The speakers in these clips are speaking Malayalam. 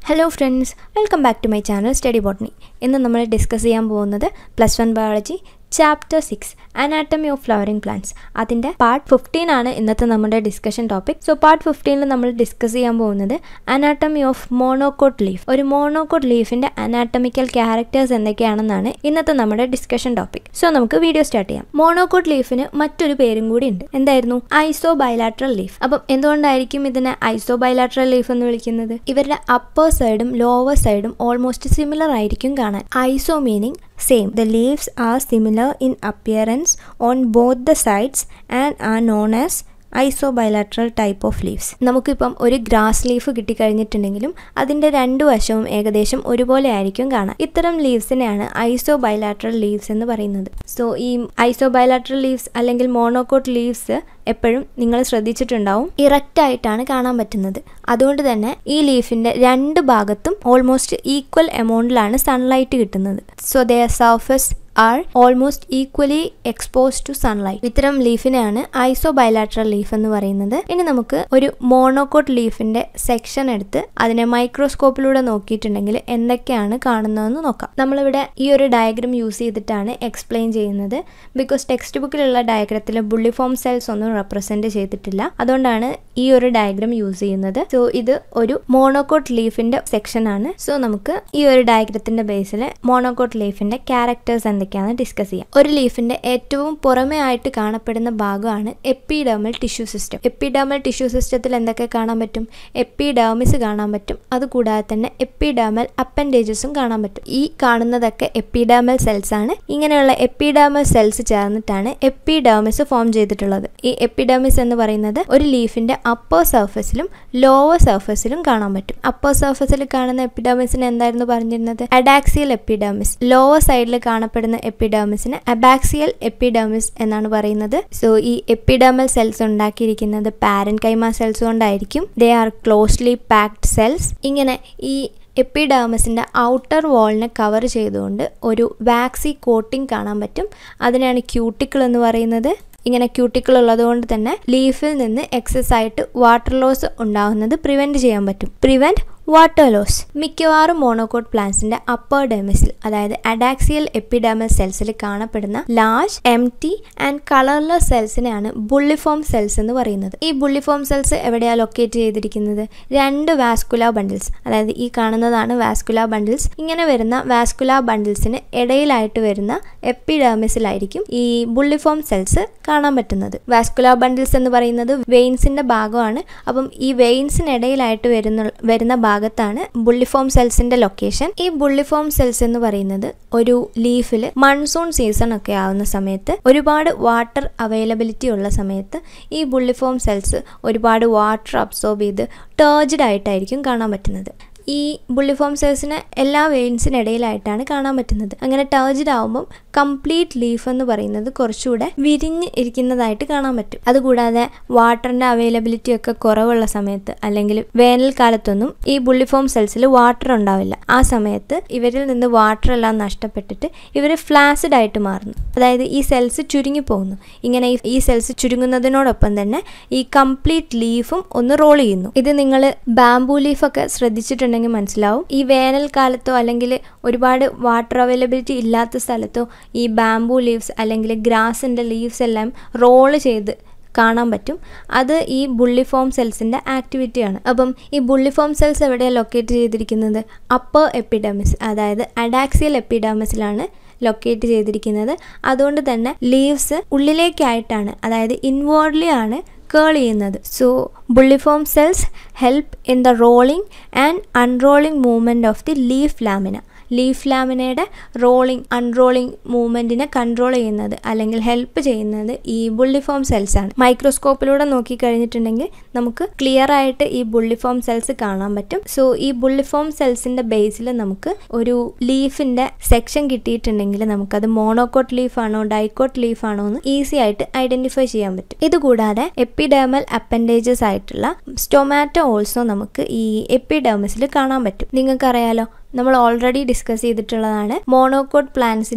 Hello friends welcome back to my channel study botany ഇന്ന് നമ്മൾ ഡിസ്കസ് ചെയ്യാൻ പോകുന്നത് plus one biology chapter six anatomy of flowering plants അതിൻ്റെ പാർട്ട് ഫിഫ്റ്റീൻ ആണ് ഇന്നത്തെ നമ്മുടെ ഡിസ്കഷൻ ടോപ്പിക് സോ പാർട്ട് ഫിഫ്റ്റീനിൽ നമ്മൾ ഡിസ്കസ് ചെയ്യാൻ പോകുന്നത് അനാട്ടമി ഓഫ് മോണോകോട്ട് ലീഫ് ഒരു മോണോകോട്ട് ലീഫിൻ്റെ അനാട്ടമിക്കൽ ക്യാരക്ടേഴ്സ് എന്തൊക്കെയാണെന്നാണ് ഇന്നത്തെ നമ്മുടെ ഡിസ്കഷൻ ടോപ്പിക് സോ നമുക്ക് വീഡിയോ സ്റ്റാർട്ട് ചെയ്യാം മോണോകോട്ട് ലീഫിന് മറ്റൊരു പേരും കൂടി ഉണ്ട് എന്തായിരുന്നു ഐസോ ബൈലാട്രൽ ലീഫ് അപ്പം എന്തുകൊണ്ടായിരിക്കും ഇതിനെ ഐസോ ബൈലാട്രൽ ലീഫ് എന്ന് വിളിക്കുന്നത് ഇവരുടെ അപ്പർ സൈഡും ലോവർ സൈഡും ഓൾമോസ്റ്റ് സിമിലർ ആയിരിക്കും കാണാൻ iso meaning Same. The leaves are similar in appearance on both the sides and are known as isobilateral type of leaves നമുക്കിപ്പം ഒരു ഗ്രാസ് ലീഫ് കിട്ടിക്കഴിഞ്ഞിട്ടുണ്ടെങ്കിലും അതിൻ്റെ രണ്ടു വശവും ഏകദേശം ഒരുപോലെ ആയിരിക്കും കാണാൻ ഇത്തരം ലീവ്സിനെയാണ് ഐസോബൈലാട്രൽ ലീവ്സ് എന്ന് പറയുന്നത് സോ ഈ ഐസോബൈലാട്രൽ ലീവ്സ് അല്ലെങ്കിൽ മോണോകോട്ട് ലീവ്സ് എപ്പോഴും നിങ്ങൾ ശ്രദ്ധിച്ചിട്ടുണ്ടാവും ഇറക്റ്റ് ആയിട്ടാണ് കാണാൻ പറ്റുന്നത് അതുകൊണ്ട് തന്നെ ഈ ലീഫിന്റെ രണ്ട് ഭാഗത്തും ഓൾമോസ്റ്റ് ഈക്വൽ എമൗണ്ടിലാണ് സൺലൈറ്റ് കിട്ടുന്നത് so the surface are almost equally expose to sunlight ഇത്തരം ലീഫിനെയാണ് ഐസോ ബൈലാട്രൽ ലീഫ് എന്ന് പറയുന്നത് ഇനി നമുക്ക് ഒരു മോണോകോട്ട് ലീഫിന്റെ സെക്ഷൻ എടുത്ത് അതിനെ മൈക്രോസ്കോപ്പിലൂടെ നോക്കിയിട്ടുണ്ടെങ്കിൽ എന്തൊക്കെയാണ് കാണുന്നതെന്ന് നോക്കാം നമ്മളിവിടെ ഈ ഒരു ഡയഗ്രം യൂസ് ചെയ്തിട്ടാണ് എക്സ്പ്ലെയിൻ ചെയ്യുന്നത് ബിക്കോസ് ടെക്സ്റ്റ് ബുക്കിലുള്ള ഡയഗ്രത്തിൽ ബുള്ളിഫോം സെൽസ് ഒന്നും റെപ്രസെന്റ് ചെയ്തിട്ടില്ല അതുകൊണ്ടാണ് ഈ ഒരു ഡയഗ്രം യൂസ് ചെയ്യുന്നത് സോ ഇത് ഒരു മോണോകോട്ട് ലീഫിന്റെ സെക്ഷൻ ആണ് സോ നമുക്ക് ഈ ഒരു ഡയഗ്രത്തിന്റെ ബേസിൽ മോണോകോട്ട് ലീഫിന്റെ ക്യാരക്ടേഴ്സ് എന്തൊക്കെയാണെന്ന് ഡിസ്കസ് ചെയ്യാം ഒരു ലീഫിന്റെ ഏറ്റവും പുറമേ ആയിട്ട് കാണപ്പെടുന്ന ഭാഗമാണ് epidermal tissue system epidermal tissue സിസ്റ്റത്തിൽ എന്തൊക്കെ കാണാൻ പറ്റും എപ്പിഡേമിസ് കാണാൻ പറ്റും അതുകൂടാതെ തന്നെ എപ്പിഡേമൽ അപ്പൻഡേജസും കാണാൻ പറ്റും ഈ കാണുന്നതൊക്കെ എപ്പിഡേമൽ സെൽസ് ആണ് ഇങ്ങനെയുള്ള എപ്പിഡേമൽ സെൽസ് ചേർന്നിട്ടാണ് എപ്പിഡേമിസ് ഫോം ചെയ്തിട്ടുള്ളത് ഈ എപ്പിഡേമിസ് എന്ന് പറയുന്നത് ഒരു ലീഫിന്റെ അപ്പർ സർഫസിലും ലോവർ സർഫസിലും കാണാൻ പറ്റും അപ്പർ സർഫസിൽ കാണുന്ന എപ്പിഡേമിസിന് എന്തായിരുന്നു പറഞ്ഞിരുന്നത് അഡാക്സിയൽ എപ്പിഡേമിസ് ലോവർ സൈഡിൽ കാണപ്പെടുന്ന എപ്പിഡേമിസിന് അബാക്സിയൽ എപ്പിഡേമിസ് എന്നാണ് പറയുന്നത് സോ ഈ എപ്പിഡേമൽ സെൽസ് ഉണ്ടാക്കിയിരിക്കുന്നത് പാരൻ കൈമ സെൽസ് കൊണ്ടായിരിക്കും they are closely packed cells ഇങ്ങനെ ഈ എപ്പിഡേമസിൻ്റെ ഔട്ടർ വാളിനെ കവർ ചെയ്തുകൊണ്ട് ഒരു വാക്സി കോട്ടിംഗ് കാണാൻ പറ്റും അതിനാണ് ക്യൂട്ടിക്കിൾ എന്ന് പറയുന്നത് ഇങ്ങനെ ക്യൂട്ടിക്കിൾ ഉള്ളതുകൊണ്ട് തന്നെ ലീഫിൽ നിന്ന് എക്സസ് ആയിട്ട് വാട്ടർ ലോസ് ഉണ്ടാകുന്നത് പ്രിവെൻറ്റ് ചെയ്യാൻ പറ്റും പ്രിവെൻറ്റ് വാട്ടർ ലോസ് മിക്കവാറും മോണോകോട്ട് പ്ലാന്റ്സിന്റെ അപ്പർ ഡെമിസിൽ അതായത് അഡാക്സിയൽ എപ്പിഡാമൽ സെൽസിൽ കാണപ്പെടുന്ന large empty and colourless സെൽസിനെയാണ് ബുള്ളിഫോം സെൽസ് എന്ന് പറയുന്നത് ഈ ബുള്ളിഫോം സെൽസ് എവിടെയാണ് ലൊക്കേറ്റ് ചെയ്തിരിക്കുന്നത് രണ്ട് വാസ്കുലാർ ബണ്ടിൽസ് അതായത് ഈ കാണുന്നതാണ് വാസ്കുലാർ ബണ്ടിൽസ് ഇങ്ങനെ വരുന്ന വാസ്കുലാർ ബണ്ടിൽസിന് ഇടയിലായിട്ട് വരുന്ന എപ്പിഡേമിസിലായിരിക്കും ഈ ബുള്ളിഫോം സെൽസ് കാണാൻ പറ്റുന്നത് വാസ്കുലാർ ബണ്ടിൽസ് എന്ന് പറയുന്നത് വെയിൻസിന്റെ ഭാഗമാണ് അപ്പം ഈ വെയിൻസിനിടയിലായിട്ട് വരുന്ന വരുന്ന ഭാഗത്താണ് ബുള്ളിഫോം സെൽസിന്റെ ലൊക്കേഷൻ ഈ ബുള്ളിഫോം സെൽസ് എന്ന് പറയുന്നത് ഒരു ലീഫിൽ മൺസൂൺ സീസൺ ഒക്കെ ആവുന്ന സമയത്ത് ഒരുപാട് വാട്ടർ അവൈലബിലിറ്റി ഉള്ള സമയത്ത് ഈ ബുള്ളിഫോം സെൽസ് ഒരുപാട് വാട്ടർ അബ്സോർബ് ചെയ്ത് ടേർജ്ഡ് ആയിട്ടായിരിക്കും കാണാൻ പറ്റുന്നത് ഈ ബുള്ളിഫോം സെൽസിന് എല്ലാ വെയിൻസിനിടയിലായിട്ടാണ് കാണാൻ പറ്റുന്നത് അങ്ങനെ ടേർജ്ഡ് ആവുമ്പം കംപ്ലീറ്റ് ലീഫ് എന്ന് പറയുന്നത് കുറച്ചുകൂടെ വിരിഞ്ഞ് ഇരിക്കുന്നതായിട്ട് കാണാൻ പറ്റും അതുകൂടാതെ വാട്ടറിന്റെ അവൈലബിലിറ്റി ഒക്കെ കുറവുള്ള സമയത്ത് അല്ലെങ്കിൽ വേനൽക്കാലത്തൊന്നും ഈ ബുള്ളിഫോം സെൽസിൽ വാട്ടർ ഉണ്ടാവില്ല ആ സമയത്ത് ഇവരിൽ നിന്ന് വാട്ടർ എല്ലാം നഷ്ടപ്പെട്ടിട്ട് ഇവർ ഫ്ലാസിഡ് ആയിട്ട് മാറുന്നു അതായത് ഈ സെൽസ് ചുരുങ്ങി പോകുന്നു ഇങ്ങനെ ഈ സെൽസ് ചുരുങ്ങുന്നതിനോടൊപ്പം തന്നെ ഈ കംപ്ലീറ്റ് ലീഫും ഒന്ന് റോൾ ചെയ്യുന്നു ഇത് നിങ്ങൾ ബാംബൂ ലീഫൊക്കെ ശ്രദ്ധിച്ചിട്ടുണ്ടെങ്കിൽ മനസ്സിലാവും ഈ വേനൽക്കാലത്തോ അല്ലെങ്കിൽ ഒരുപാട് വാട്ടർ അവൈലബിലിറ്റി ഇല്ലാത്ത സ്ഥലത്തോ ഈ ബാംബൂ ലീവ്സ് അല്ലെങ്കിൽ ഗ്രാസിൻ്റെ ലീവ്സ് എല്ലാം റോള് ചെയ്ത് കാണാൻ പറ്റും അത് ഈ ബുള്ളിഫോം സെൽസിൻ്റെ ആക്ടിവിറ്റിയാണ് അപ്പം ഈ ബുള്ളിഫോം സെൽസ് എവിടെയാണ് ലൊക്കേറ്റ് ചെയ്തിരിക്കുന്നത് അപ്പർ എപ്പിഡമിസ് അതായത് അഡാക്സിയൽ എപ്പിഡമിസിലാണ് ലൊക്കേറ്റ് ചെയ്തിരിക്കുന്നത് അതുകൊണ്ട് തന്നെ ലീവ്സ് ഉള്ളിലേക്കായിട്ടാണ് അതായത് ഇൻവേർഡ്ലി ആണ് കേൾ ചെയ്യുന്നത് so bulliform cells help in the rolling and unrolling movement of the leaf lamina leaf ലാമിനയുടെ റോളിംഗ് അൺറോളിംഗ് മൂവ്മെൻറ്റിനെ കൺട്രോൾ ചെയ്യുന്നത് അല്ലെങ്കിൽ ഹെൽപ്പ് ചെയ്യുന്നത് ഈ ബുള്ളിഫോം സെൽസ് ആണ് മൈക്രോസ്കോപ്പിലൂടെ നോക്കിക്കഴിഞ്ഞിട്ടുണ്ടെങ്കിൽ നമുക്ക് ക്ലിയർ ആയിട്ട് ഈ ബുള്ളിഫോം സെൽസ് കാണാൻ പറ്റും സോ ഈ ബുള്ളിഫോം സെൽസിന്റെ ബേസിൽ നമുക്ക് ഒരു ലീഫിന്റെ സെക്ഷൻ കിട്ടിയിട്ടുണ്ടെങ്കിൽ നമുക്കത് മോണോകോട്ട് ലീഫ് ആണോ ഡൈക്കോട്ട് ലീഫ് ആണോ എന്ന് ഈസി ആയിട്ട് ഐഡന്റിഫൈ ചെയ്യാൻ പറ്റും ഇതുകൂടാതെ എപ്പിഡേമൽ അപ്പൻഡേജസ് ആയിട്ടുള്ള സ്റ്റൊമാറ്റോ ഓൾസോ നമുക്ക് ഈ എപ്പിഡേമസിൽ കാണാൻ പറ്റും നിങ്ങൾക്കറിയാലോ നമ്മൾ ഓൾറെഡി ഡിസ്കസ് ചെയ്തിട്ടുള്ളതാണ് മോണോകോട്ട് പ്ലാന്റ്സിന്റെ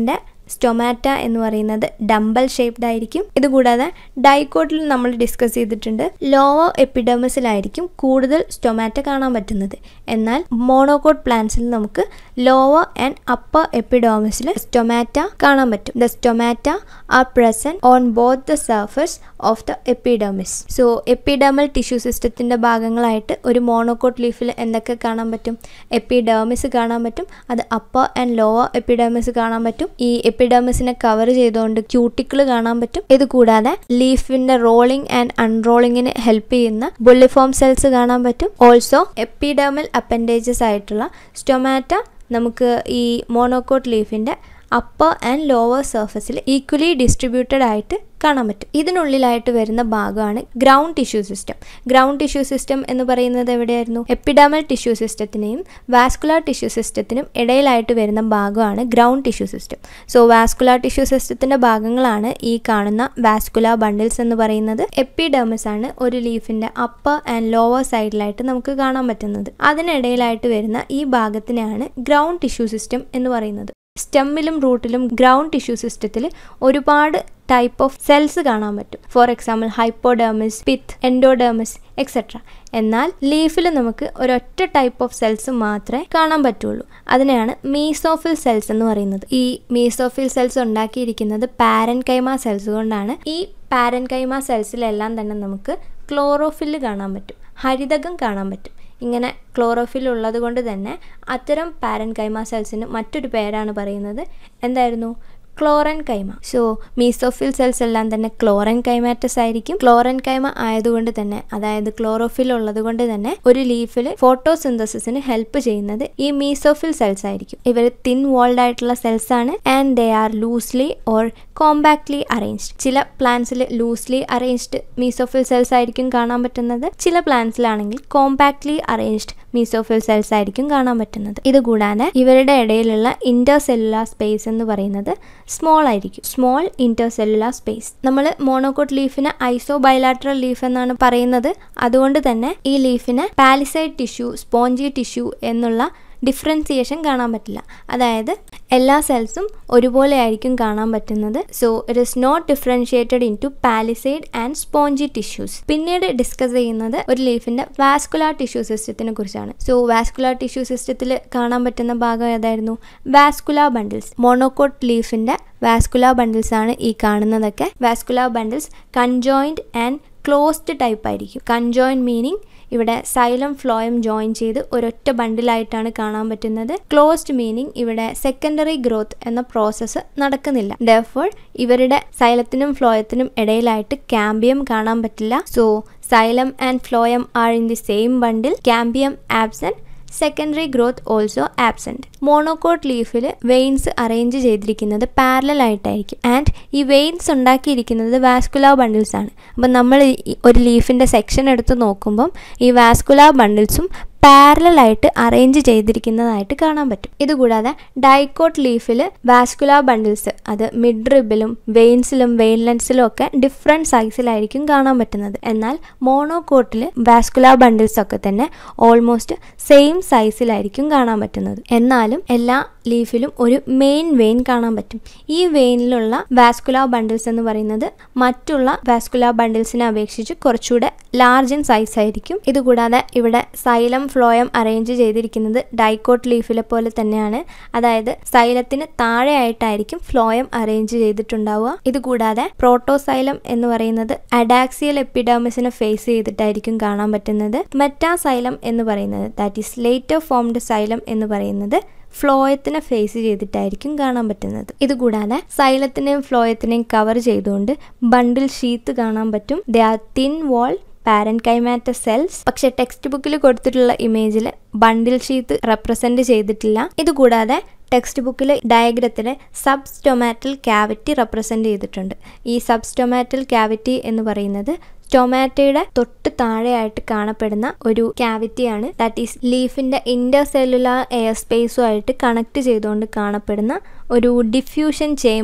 സ്റ്റൊമാറ്റ എന്ന് പറയുന്നത് ഡംബൽ ഷേപ്ഡ് ആയിരിക്കും ഇതുകൂടാതെ ഡൈക്കോട്ടിൽ നമ്മൾ ഡിസ്കസ് ചെയ്തിട്ടുണ്ട് ലോവർ എപ്പിഡെമിസിലായിരിക്കും കൂടുതൽ സ്റ്റൊമാറ്റ കാണാൻ പറ്റുന്നത് എന്നാൽ മോണോകോട്ട് പ്ലാന്റ്സിൽ നമുക്ക് ലോവർ ആൻഡ് അപ്പർ എപ്പിഡോമിസിൽ സ്റ്റൊമാറ്റ കാണാൻ പറ്റും the stomata are present on both the surface of the epidermis so epidermal tissue സിസ്റ്റത്തിന്റെ ഭാഗങ്ങളായിട്ട് ഒരു മോണോകോട്ട് ലീഫിൽ എന്തൊക്കെ കാണാൻ പറ്റും എപ്പിഡെർമിസ് കാണാൻ പറ്റും അത് അപ്പർ ആൻഡ് ലോവർ എപ്പിഡെർമിസ് കാണാൻ പറ്റും ഈ എപ്പിഡെർമിസിനെ കവർ ചെയ്തുകൊണ്ട് ക്യൂട്ടിക്കിൾ കാണാൻ പറ്റും ഇത് കൂടാതെ ലീഫിന്റെ റോളിംഗ് ആൻഡ് അൺറോളിങ്ങിന് ഹെൽപ്പ് ചെയ്യുന്ന ബുള്ളിഫോം സെൽസ് കാണാൻ പറ്റും ഓൾസോ എപ്പിഡെർമൽ അപ്പൻഡേജസ് ആയിട്ടുള്ള സ്റ്റൊമാറ്റ നമുക്ക് ഈ മോണോകോട്ട് ലീഫിന്റെ അപ്പർ ആൻഡ് ലോവർ സർഫസിൽ ഈക്വലി ഡിസ്ട്രിബ്യൂട്ടഡ് ആയിട്ട് കാണാൻ പറ്റും ഇതിനുള്ളിലായിട്ട് വരുന്ന ഭാഗമാണ് ground tissue system ground tissue system എന്ന് പറയുന്നത് എവിടെയായിരുന്നു എപ്പിഡാമൽ ടിഷ്യൂ സിസ്റ്റത്തിനെയും വാസ്കുലാർ ടിഷ്യൂ സിസ്റ്റത്തിനും ഇടയിലായിട്ട് വരുന്ന ഭാഗമാണ് ground tissue system so vascular tissue സിസ്റ്റത്തിന്റെ ഭാഗങ്ങളാണ് ഈ കാണുന്ന വാസ്കുലാർ ബണ്ടിൽസ് എന്ന് പറയുന്നത് എപ്പിഡെർമിസ് ആണ് ഒരു ലീഫിന്റെ അപ്പർ ആൻഡ് ലോവർ സൈഡിലായിട്ട് നമുക്ക് കാണാൻ പറ്റുന്നത് അതിനിടയിലായിട്ട് വരുന്ന ഈ ഭാഗത്തിനെയാണ് ഗ്രൗണ്ട് ടിഷ്യൂ സിസ്റ്റം എന്ന് പറയുന്നത് സ്റ്റെമ്മിലും റൂട്ടിലും ഗ്രൗണ്ട് ടിഷ്യൂ സിസ്റ്റത്തിൽ ഒരുപാട് ടൈപ്പ് ഓഫ് സെൽസ് കാണാൻ പറ്റും for example hypodermis pith endodermis etcetera എന്നാൽ ലീഫിൽ നമുക്ക് ഒരൊറ്റ ടൈപ്പ് ഓഫ് സെൽസ് മാത്രമേ കാണാൻ പറ്റുള്ളൂ അതിനെയാണ് മീസോഫിൽ സെൽസ് എന്ന് പറയുന്നത് ഈ മീസോഫിൽ സെൽസ് ഉണ്ടാക്കിയിരിക്കുന്നത് പാരൻ കൈമ സെൽസ് കൊണ്ടാണ് ഈ പാരൻ കൈമ സെൽസിലെല്ലാം തന്നെ നമുക്ക് ക്ലോറോഫില്ല് കാണാൻ പറ്റും ഹരിതകം കാണാൻ പറ്റും ഇങ്ങനെ ക്ലോറോഫിൽ ഉള്ളത് കൊണ്ട് തന്നെ അത്തരം പാരൻ കൈമ സെൽസിന് മറ്റൊരു പേരാണ് പറയുന്നത് എന്തായിരുന്നു chlorenchyma so mesophyll cells എല്ലാം തന്നെ ക്ലോറൻ കൈമാറ്റസ് ആയിരിക്കും ക്ലോറൻ കൈമ ആയതുകൊണ്ട് തന്നെ അതായത് ക്ലോറോഫിൽ ഉള്ളത് കൊണ്ട് തന്നെ ഒരു ലീഫിൽ ഫോട്ടോസിന്തസിന് ഹെൽപ്പ് ചെയ്യുന്നത് ഈ മീസോഫിൽ സെൽസ് ആയിരിക്കും ഇവർ തിൻ വോൾഡ് ആയിട്ടുള്ള സെൽസ് ആണ് and they are loosely or compactly arranged ചില പ്ലാന്റ്സിൽ ലൂസ്ലി അറേഞ്ച്ഡ് മീസോഫിൽ സെൽസ് ആയിരിക്കും കാണാൻ പറ്റുന്നത് ചില പ്ലാന്റ്സിലാണെങ്കിൽ കോമ്പാക്ട്ലി അറേഞ്ച്ഡ് മീസോഫിൽ സെൽസ് ആയിരിക്കും കാണാൻ പറ്റുന്നത് ഇതുകൂടാതെ ഇവരുടെ ഇടയിലുള്ള ഇന്റർ സെല്ലുലാർ സ്പേസ് എന്ന് പറയുന്നത് സ്മോൾ ആയിരിക്കും സ്മോൾ ഇന്റർ സെല്ലുലാർ സ്പേസ് നമ്മൾ മോണോകോട്ട് ലീഫിന് ഐസോ ബൈലാട്രൽ ലീഫ് എന്നാണ് പറയുന്നത് അതുകൊണ്ട് തന്നെ ഈ ലീഫിന് പാലിസൈഡ് ടിഷ്യൂ സ്പോഞ്ചി ടിഷ്യൂ എന്നുള്ള ഡിഫറൻസിയേഷൻ കാണാൻ പറ്റില്ല അതായത് എല്ലാ സെൽസും ഒരുപോലെ ആയിരിക്കും കാണാൻ പറ്റുന്നത് so it is not differentiated into palisade and spongy tissues പിന്നീട് ഡിസ്കസ് ചെയ്യുന്നത് ഒരു ലീഫിന്റെ വാസ്കുലാർ ടിഷ്യൂ സിസ്റ്റത്തിനെ കുറിച്ചാണ് സോ വാസ്കുലാർ ടിഷ്യൂ സിസ്റ്റത്തിൽ കാണാൻ പറ്റുന്ന ഭാഗം ഏതായിരുന്നു വാസ്കുലാർ ബണ്ടിൽസ് മോണോകോട്ട് ലീഫിന്റെ വാസ്കുലാർ ബണ്ടിൽസ് ആണ് ഈ കാണുന്നതൊക്കെ vascular bundles conjoint and closed type ആയിരിക്കും കൺജോയിൻറ്റ് മീനിങ് ഇവിടെ സൈലം ഫ്ലോയം ജോയിൻ ചെയ്ത് ഒരൊറ്റ ബണ്ടിലായിട്ടാണ് കാണാൻ പറ്റുന്നത് ക്ലോസ്ഡ് മീനിങ് ഇവിടെ സെക്കൻഡറി ഗ്രോത്ത് എന്ന പ്രോസസ്സ് നടക്കുന്നില്ല ഡെഫോൾ ഇവരുടെ സൈലത്തിനും ഫ്ലോയത്തിനും ഇടയിലായിട്ട് ക്യാമ്പിയം കാണാൻ പറ്റില്ല so xylem and phloem are in the same bundle cambium absent secondary growth also absent monocot ലീഫിൽ വെയിൻസ് അറേഞ്ച് ചെയ്തിരിക്കുന്നത് പാരലൽ ആയിട്ടായിരിക്കും ആൻഡ് ഈ വെയിൻസ് ഉണ്ടാക്കിയിരിക്കുന്നത് വാസ്കുലാർ ബണ്ടിൽസ് ആണ് അപ്പം നമ്മൾ ഒരു ലീഫിൻ്റെ സെക്ഷൻ എടുത്ത് നോക്കുമ്പം ഈ വാസ്കുലാർ ബണ്ടിൽസും പാരലായിട്ട് അറേഞ്ച് ചെയ്തിരിക്കുന്നതായിട്ട് കാണാൻ പറ്റും ഇതുകൂടാതെ ഡൈക്കോട്ട് ലീഫിൽ വാസ്കുലാർ ബണ്ടിൽസ് അത് മിഡ് റിബിലും വെയിൻസിലും വെയിൻ ലെൻസിലും ഒക്കെ ഡിഫറെൻറ്റ് സൈസിലായിരിക്കും കാണാൻ പറ്റുന്നത് എന്നാൽ മോണോകോട്ടിൽ വാസ്കുലാർ ബണ്ടിൽസ് ഒക്കെ തന്നെ ഓൾമോസ്റ്റ് സെയിം സൈസിലായിരിക്കും കാണാൻ പറ്റുന്നത് എന്നാലും എല്ലാ ലീഫിലും ഒരു മെയിൻ വെയിൻ കാണാൻ പറ്റും ഈ വെയിനിലുള്ള വാസ്കുലാർ ബണ്ടിൽസ് എന്ന് പറയുന്നത് മറ്റുള്ള വാസ്കുലാർ ബണ്ടിൽസിനെ അപേക്ഷിച്ച് കുറച്ചുകൂടെ ലാർജ് ഇൻ സൈസ് ആയിരിക്കും ഇതുകൂടാതെ ഇവിടെ സൈലം ഫ്ലോയം അറേഞ്ച് ചെയ്തിരിക്കുന്നത് ഡൈക്കോട്ട് ലീഫിലെ പോലെ തന്നെയാണ് അതായത് സൈലത്തിന് താഴെയായിട്ടായിരിക്കും ഫ്ലോയം അറേഞ്ച് ചെയ്തിട്ടുണ്ടാവുക ഇതുകൂടാതെ പ്രോട്ടോസൈലം എന്ന് പറയുന്നത് അഡാക്സിയൽ എപ്പിഡാമിസിനെ ഫേസ് ചെയ്തിട്ടായിരിക്കും കാണാൻ പറ്റുന്നത് മെറ്റാസൈലം എന്ന് പറയുന്നത് that is later formed xylem എന്ന് പറയുന്നത് ഫ്ലോയത്തിനെ ഫേസ് ചെയ്തിട്ടായിരിക്കും കാണാൻ പറ്റുന്നത് ഇതുകൂടാതെ സൈലത്തിനെയും ഫ്ലോയത്തിനെയും കവർ ചെയ്തുകൊണ്ട് ബണ്ടിൽ ഷീത്ത് കാണാൻ പറ്റും they are thin wall parenchymatous cells പക്ഷെ ടെക്സ്റ്റ് ബുക്കിൽ കൊടുത്തിട്ടുള്ള ഇമേജിൽ ബണ്ടിൽ ഷീത്ത് റെപ്രസെന്റ് ചെയ്തിട്ടില്ല ഇതുകൂടാതെ ടെക്സ്റ്റ് ബുക്കിൽ ഡയഗ്രത്തിൽ സബ്സ്റ്റൊമാറ്റൽ ക്യാവിറ്റി റെപ്രസെന്റ് ചെയ്തിട്ടുണ്ട് ഈ സബ്സ്റ്റൊമാറ്റൽ ക്യാവിറ്റി എന്ന് പറയുന്നത് ടൊമാറ്റോയുടെ തൊട്ട് താഴെയായിട്ട് കാണപ്പെടുന്ന ഒരു ക്യാവിറ്റിയാണ് ദാറ്റ് ഈസ് ലീഫിന്റെ ഇന്റർ സെല്ലുലാർ എയർ സ്പേസുമായിട്ട് കണക്ട് ചെയ്തുകൊണ്ട് കാണപ്പെടുന്ന ഒരു ഡിഫ്യൂഷൻ ചേംബർ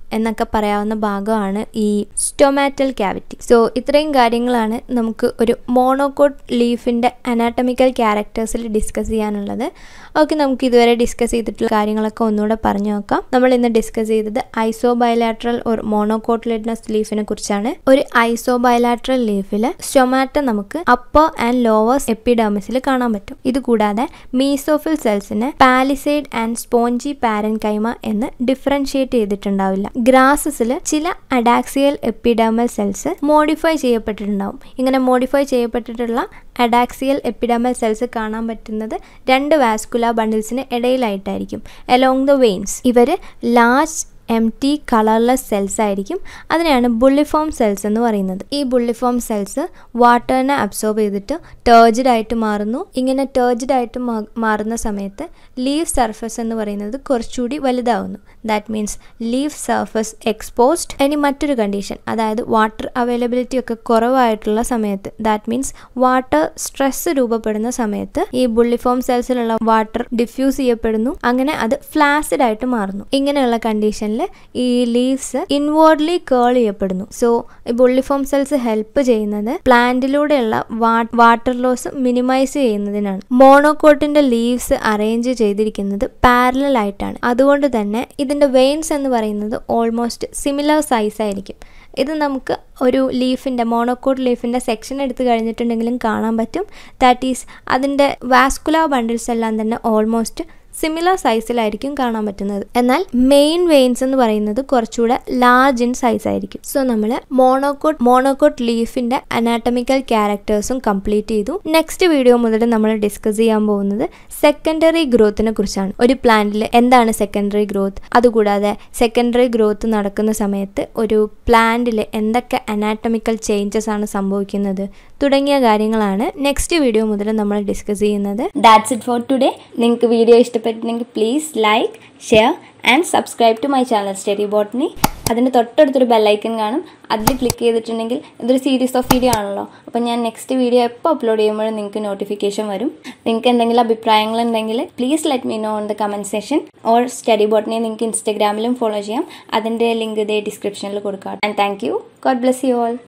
എന്നൊക്കെ പറയാവുന്ന ഭാഗമാണ് ഈ സ്റ്റൊമാറ്റൽ ക്യാവിറ്റി സോ ഇത്രയും കാര്യങ്ങളാണ് നമുക്ക് ഒരു മോണോകോട്ട് ലീഫിൻ്റെ അനാട്ടമിക്കൽ ക്യാരക്ടേഴ്സിൽ ഡിസ്കസ് ചെയ്യാനുള്ളത് ഓക്കെ നമുക്ക് ഇതുവരെ ഡിസ്കസ് ചെയ്തിട്ടുള്ള കാര്യങ്ങളൊക്കെ ഒന്നുകൂടെ പറഞ്ഞു നോക്കാം നമ്മൾ ഇന്ന് ഡിസ്കസ് ചെയ്തത് ഐസോ ബയലാട്രൽ ഒരു മോണോകോട്ടിലിഡ്നസ് ലീഫിനെ കുറിച്ചാണ് ഒരു ഐസോ ബയലാട്രൽ ലീഫിൽ സ്റ്റൊമാറ്റ നമുക്ക് അപ്പർ ആൻഡ് ലോവർ എപ്പിഡേമിസിൽ കാണാൻ പറ്റും ഇതുകൂടാതെ മീസോഫിൽ സെൽസിനെ palisade and spongy parenchyma എന്ന് ഡിഫറൻഷിയേറ്റ് ചെയ്തിട്ടുണ്ടാവില്ല ഗ്രാസസിൽ ചില അഡാക്സിയൽ എപ്പിഡേമൽ സെൽസ് മോഡിഫൈ ചെയ്യപ്പെട്ടിട്ടുണ്ടാവും ഇങ്ങനെ മോഡിഫൈ ചെയ്യപ്പെട്ടിട്ടുള്ള അഡാക്സിയൽ എപ്പിഡമൽ സെൽസ് കാണാൻ പറ്റുന്നത് രണ്ട് വാസ്കുല ബണ്ടിൽസിന് ഇടയിലായിട്ടായിരിക്കും അലോങ് ദ വെയിൻസ് ഇവർ large empty colourless cells ആയിരിക്കും അതിനെയാണ് ബുള്ളിഫോം സെൽസ് എന്ന് പറയുന്നത് ഈ ബുള്ളിഫോം സെൽസ് വാട്ടറിനെ അബ്സോർബ് ചെയ്തിട്ട് ടേർജ്ഡ് ആയിട്ട് മാറുന്നു ഇങ്ങനെ ടേർജ്ഡ് ആയിട്ട് മാറുന്ന സമയത്ത് ലീഫ് സർഫസ് എന്ന് പറയുന്നത് കുറച്ചുകൂടി വലുതാവുന്നു that means leaf surface exposed ഇനി മറ്റൊരു കണ്ടീഷൻ അതായത് വാട്ടർ അവൈലബിലിറ്റി ഒക്കെ കുറവായിട്ടുള്ള സമയത്ത് ദാറ്റ് മീൻസ് വാട്ടർ സ്ട്രെസ് രൂപപ്പെടുന്ന സമയത്ത് ഈ ബുള്ളിഫോം സെൽസിലുള്ള വാട്ടർ ഡിഫ്യൂസ് ചെയ്യപ്പെടുന്നു അങ്ങനെ അത് ഫ്ലാസിഡ് ആയിട്ട് മാറുന്നു ഇങ്ങനെയുള്ള കണ്ടീഷനിൽ ഈ ലീവ്സ് ഇൻവേർഡ്ലി കേൾ ചെയ്യപ്പെടുന്നു സോ ഈ ബുള്ളിഫോം സെൽസ് ഹെൽപ്പ് ചെയ്യുന്നത് പ്ലാന്റിലൂടെയുള്ള വാട്ടർ ലോസ് മിനിമൈസ് ചെയ്യുന്നതിനാണ് മോണോകോട്ടിന്റെ ലീവ്സ് അറേഞ്ച് ചെയ്തിരിക്കുന്നത് പാരലൽ ആയിട്ടാണ് അതുകൊണ്ട് തന്നെ ഇതിന്റെ വെയിൻസ് എന്ന് പറയുന്നത് ഓൾമോസ്റ്റ് സിമിലർ സൈസ് ആയിരിക്കും ഇത് നമുക്ക് ഒരു ലീഫിൻ്റെ മോണോക്കോട്ട് ലീഫിൻ്റെ സെക്ഷൻ എടുത്ത് കഴിഞ്ഞിട്ടുണ്ടെങ്കിലും കാണാൻ പറ്റും ദാറ്റ് ഈസ് അതിൻ്റെ വാസ്കുലാർ ബണ്ടിൽസ് എല്ലാം തന്നെ ഓൾമോസ്റ്റ് സിമിലർ സൈസിലായിരിക്കും കാണാൻ പറ്റുന്നത് എന്നാൽ മെയിൻ വെയിൻസ് എന്ന് പറയുന്നത് കുറച്ചുകൂടെ ലാർജ് ഇൻ സൈസ് ആയിരിക്കും സോ നമ്മൾ മോണോക്കോട്ട് മോണോക്കോട്ട് ലീഫിന്റെ അനാട്ടമിക്കൽ ക്യാരക്ടേഴ്സും കംപ്ലീറ്റ് ചെയ്തു നെക്സ്റ്റ് വീഡിയോ മുതൽ നമ്മൾ ഡിസ്കസ് ചെയ്യാൻ പോകുന്നത് സെക്കൻഡറി ഗ്രോത്തിനെ കുറിച്ചാണ് ഒരു പ്ലാന്റിൽ എന്താണ് സെക്കൻഡറി ഗ്രോത്ത് അതുകൂടാതെ സെക്കൻഡറി ഗ്രോത്ത് നടക്കുന്ന സമയത്ത് ഒരു പ്ലാന്റിൽ എന്തൊക്കെ അനാട്ടമിക്കൽ ചേഞ്ചസ് ആണ് സംഭവിക്കുന്നത് തുടങ്ങിയ കാര്യങ്ങളാണ് നെക്സ്റ്റ് വീഡിയോ മുതൽ നമ്മൾ ഡിസ്കസ് ചെയ്യുന്നത് ദാറ്റ്സ് ഇറ്റ് ഫോർ ടുഡേ നിങ്ങൾക്ക് വീഡിയോ ഇഷ്ടപ്പെട്ടിട്ടുണ്ടെങ്കിൽ please like share and subscribe to my channel study Botany അതിൻ്റെ തൊട്ടടുത്തൊരു ബെല്ലൈക്കൺ കാണും അതിൽ ക്ലിക്ക് ചെയ്തിട്ടുണ്ടെങ്കിൽ ഇതൊരു സീരീസ് ഓഫ് വീഡിയോ ആണല്ലോ അപ്പോൾ ഞാൻ നെക്സ്റ്റ് വീഡിയോ എപ്പോൾ അപ്ലോഡ് ചെയ്യുമ്പോഴും നിങ്ങൾക്ക് നോട്ടിഫിക്കേഷൻ വരും നിങ്ങൾക്ക് എന്തെങ്കിലും അഭിപ്രായങ്ങൾ ഉണ്ടെങ്കിൽ please let me know on the comment section or Study ബോട്ടനെ നിങ്ങൾക്ക് ഇൻസ്റ്റാഗ്രാമിലും ഫോളോ ചെയ്യാം അതിൻ്റെ ലിങ്ക് ഇതേ ഡിസ്ക്രിപ്ഷനിൽ കൊടുക്കാം and thank you God bless you all